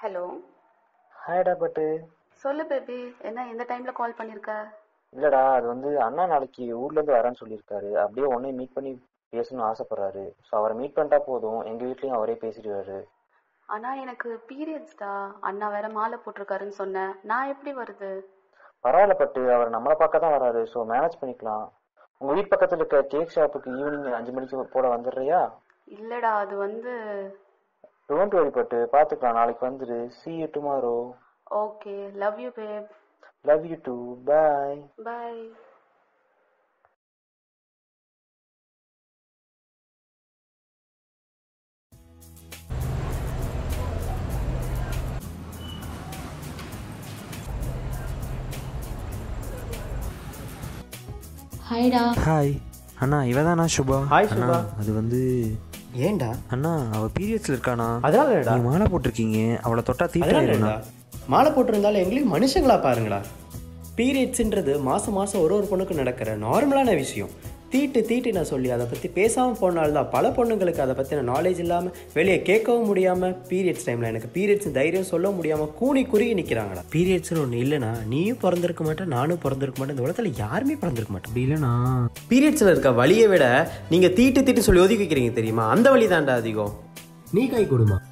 Hello ஹாய்டா பட்டு சொல்லு baby என்ன இந்த டைம்ல கால் பண்ணிருக்க இல்லடா அது வந்து அண்ணா நாளைக்கு ஊர்ல இருந்து வரேன்னு சொல்லியிருக்காரு அப்படியே உன்னை மீட் பண்ணி பேசணும்னு ஆசைப்படுறாரு ஸோ அவரை மீட் பண்ணிட்டா போதும் எங்க வீட்லயும் அவரே பேசிடுவாரு ஆனா எனக்கு பீரியட்ஸ்டா அண்ணா வேற மாலை போட்டிருக்காருன்னு சொன்னேன் நான் எப்படி வருது பரவாயில்ல பட்டு அவர் நம்மளை பார்க்க தான் வராரு ஸோ மேனேஜ் பண்ணிக்கலாம் உங்க வீட்டு பக்கத்துல இருக்க கேக் ஷாப்புக்கு ஈவினிங் அஞ்சு மணிக்கு போல வந்துடுறியா இல்லடா அது வந்து டோன்ட் வரி பட்டு பார்த்துக்கலாம் நாளைக்கு வந்துரு see you tomorrow okay love you babe love you too bye bye ஹாய்டா ஹாய் அண்ணா இவ தானா சுபா Hi, அண்ணா, சுபா. அது வந்து ஏன்டா அண்ணா அவ பீரியட்ஸ்ல இருக்கானா அதனால என்னடா? நீங்க மாலை போட்டிருக்கீங்க அவளை தொட்டா அதனால தீட்டாயிருண்ணா என்னடா? மாலை போட்டிருந்தாலும் எங்களையும் மனுஷங்களா பாருங்களா பீரியட்ஸ்ன்றது மாசம் மாசம் ஒரு ஒரு பொண்ணுக்கு நடக்கிற நார்மலான விஷயம் தீட்டு தீட்டு நான் சொல்லி அதை பற்றி பேசாமல் போனால்தான் பல பொண்ணுங்களுக்கு அதை பற்றின நாலேஜ் இல்லாமல் வெளியே கேட்கவும் முடியாமல் பீரியட்ஸ் டைமில் எனக்கு பீரியட்ஸ் தைரியம் சொல்ல முடியாமல் கூனி குறுகி நிற்கிறாங்களா பீரியட்ஸ்னு ஒன்று இல்லைனா நீயும் பிறந்திருக்க மாட்டேன் நானும் பிறந்திருக்க மாட்டேன் இந்த உலகத்தில் யாருமே பிறந்திருக்க மாட்டேன் அப்படி இல்லைண்ணா பீரியட்ஸில் இருக்க வழியை விட நீங்கள் தீட்டு தீட்டு சொல்லி ஒதுக்கி வைக்கிறீங்க தெரியுமா அந்த வழி தான்டா அதிகம் நீ கை கொடுமா